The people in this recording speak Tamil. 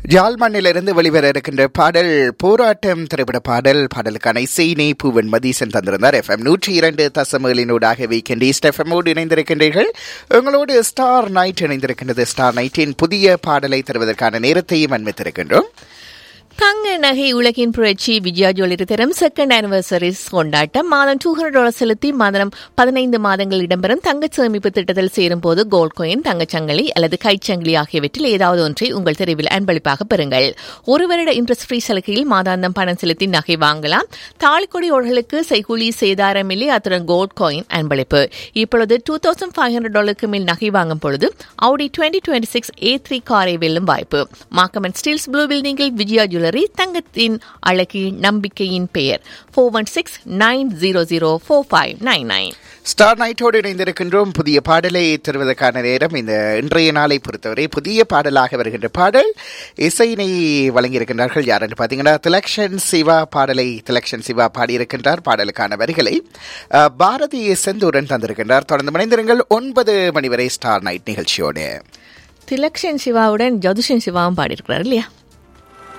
ஜாழ்மண்ணிலிருந்து வெளிவர இருக்கின்ற பாடல் போராட்டம் திரைப்பட பாடல் பாடலுக்கான இசையினை பூவன் மதீசன் தந்திருந்தார் எஃப்எம் நூற்றி இரண்டு தசமகளினூடாக வீக்கெண்ட் ஈஸ்ட் எஃப்எம்மோடு இணைந்திருக்கின்றீர்கள் உங்களோடு ஸ்டார் நைட் இணைந்திருக்கின்றது ஸ்டார் நைட்டின் புதிய பாடலை தருவதற்கான நேரத்தையும் அன்பித்திருக்கின்றோம் தங்க நகை உலகின் புரட்சி விஜயா ஜுவல்லரி தரும் செகண்ட் ஆனிவர்சரி கொண்டாட்டம் மாதம் டூ ஹண்ட்ரட் டாலர் செலுத்தி மாதம் பதினைந்து மாதங்கள் இடம்பெறும் தங்க சேமிப்பு திட்டத்தில் சேரும் போது கோல்ட் கோயின் தங்கச்சங்கிலி அல்லது கைச்சங்கிலி ஆகியவற்றில் ஏதாவது ஒன்றை உங்கள் தெருவில் அன்பளிப்பாக பெறுங்கள் ஒரு வருட இன்ட்ரெஸ்ட் ஃப்ரீ சலுகையில் மாதாந்தம் பணம் செலுத்தி நகை வாங்கலாம் தாலிக்கொடி ஓர்களுக்கு செய்கூலி சேதாரம் இல்லை அத்துடன் கோல்ட் காயின் அன்பளிப்பு இப்பொழுது டூ தௌசண்ட் ஃபைவ் ஹண்ட்ரட் டாலருக்கு மேல் நகை வாங்கும் பொழுது Audi twenty twenty six A three காரை வெல்லும் வாய்ப்பு மார்க்கம் அண்ட் ஸ்டீல்ஸ் ப்ளூ பில்டிங்கில் விஜயா ஜுவல்லரி தங்கத்தின் அழகி நம்பிக்கையின் பெயர் four one six nine zero zero four five nine nine star நைட்டோடு இணைந்திருக்கின்றோம் புதிய பாடலை தருவதற்கான நேரம் இந்த இன்றைய நாளை பொறுத்தவரை புதிய பாடலாக வருகின்ற பாடல் இசையினை வழங்கியிருக்கின்றார்கள் யார் என்று பார்த்தீங்கன்னா திலக்ஷன் சிவா பாடலை திலக்ஷன் சிவா பாடியிருக்கின்றார் பாடலுக்கான வரிகளை அஹ், பாரதி செந்தூரன் தந்திருக்கின்றார் தொடர்ந்து மணிந்திருங்கள் ஒன்பது மணி வரை ஸ்டார் நைட் நிகழ்ச்சியோடு திலக்ஷன் சிவாவுடன் ஜதுஷன் சிவாவும் பாடியிருக்கிறார் இல்லையா